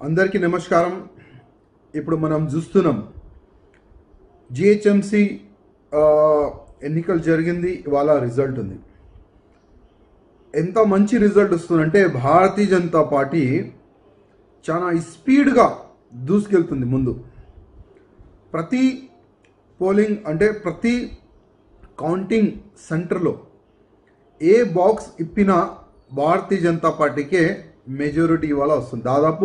అందరికీ నమస్కారం ఇప్పుడు మనం చూస్తున్నాం జిహెచ్ఎంసి ఎన్నికలు జరిగింది ఇవాళ రిజల్ట్ ఉంది ఎంత మంచి రిజల్ట్ వస్తుందంటే భారతీయ జనతా పార్టీ చాలా స్పీడ్గా దూసుకెళ్తుంది ముందు ప్రతి పోలింగ్ అంటే ప్రతి కౌంటింగ్ సెంటర్లో ఏ బాక్స్ ఇప్పినా భారతీయ జనతా పార్టీకే మెజారిటీ ఇవాళ వస్తుంది దాదాపు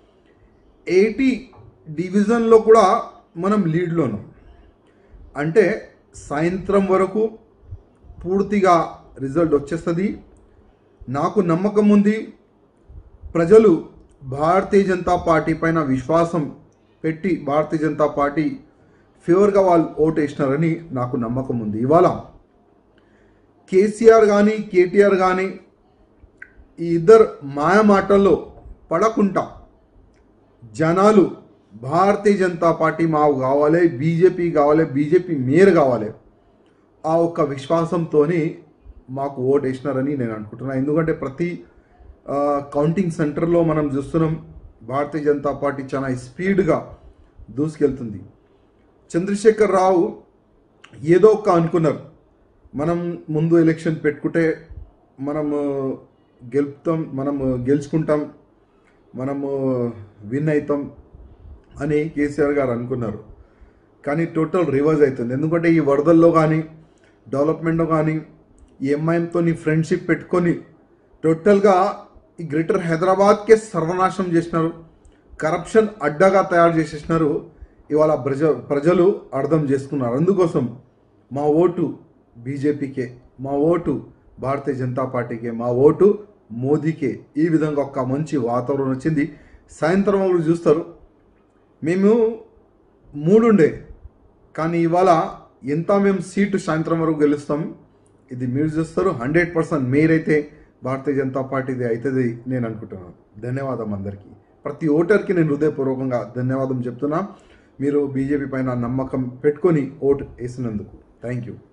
ఎయిటీ డివిజన్లో కూడా మనం లీడ్లో ఉన్నాం అంటే సాయంత్రం వరకు పూర్తిగా రిజల్ట్ వచ్చేస్తుంది నాకు నమ్మకం ఉంది ప్రజలు భారతీయ జనతా పార్టీ పైన విశ్వాసం పెట్టి భారతీయ జనతా పార్టీ ఫేవర్గా వాళ్ళు ఓటు వేసినారని నాకు నమ్మకం ఉంది ఇవాళ కేసీఆర్ కానీ కేటీఆర్ కానీ ఈ ఇద్దరు మాయ మాటల్లో పడకుండా జనాలు భారతీయ జనతా పార్టీ మాకు కావాలి బీజేపీ కావాలి బీజేపీ మేయర్ కావాలి ఆ ఒక్క విశ్వాసంతో మాకు ఓటు వేసినారని నేను అనుకుంటున్నాను ఎందుకంటే ప్రతి ఆ, కౌంటింగ్ సెంటర్లో మనం చూస్తున్నాం భారతీయ జనతా పార్టీ చాలా స్పీడ్గా దూసుకెళ్తుంది చంద్రశేఖర్ రావు ఏదో ఒక అనుకున్నారు మనం ముందు ఎలక్షన్ పెట్టుకుంటే మనము గెలుపుతాం మనము గెలుచుకుంటాం మనము విన్ అవుతాం అని కేసీఆర్ గారు అనుకున్నారు కానీ టోటల్ రివర్స్ అవుతుంది ఎందుకంటే ఈ వరదల్లో కానీ డెవలప్మెంట్లో కానీ ఈ ఎంఐఎంతో ఫ్రెండ్షిప్ పెట్టుకొని టోటల్గా ఈ గ్రేటర్ హైదరాబాద్కే సర్వనాశనం చేసినారు కరప్షన్ అడ్డగా తయారు చేసేసినారు ఇవాళ ప్రజ ప్రజలు అర్థం చేసుకున్నారు అందుకోసం మా ఓటు బీజేపీకే మా ఓటు భారతీయ జనతా పార్టీకే మా ఓటు మోదీకే ఈ విధంగా ఒక మంచి వాతావరణం వచ్చింది సాయంత్రం ఒకరు చూస్తారు మేము మూడుండే కానీ ఇవాళ ఎంత మేము సీటు సాయంత్రం వరకు గెలుస్తాం ఇది మీరు చూస్తారు హండ్రెడ్ పర్సెంట్ మీరైతే భారతీయ జనతా పార్టీది అవుతుంది నేను అనుకుంటున్నాను ధన్యవాదం అందరికీ ప్రతి ఓటర్కి నేను హృదయపూర్వకంగా ధన్యవాదం చెప్తున్నా మీరు బీజేపీ పైన నమ్మకం పెట్టుకొని ఓటు వేసినందుకు థ్యాంక్ యూ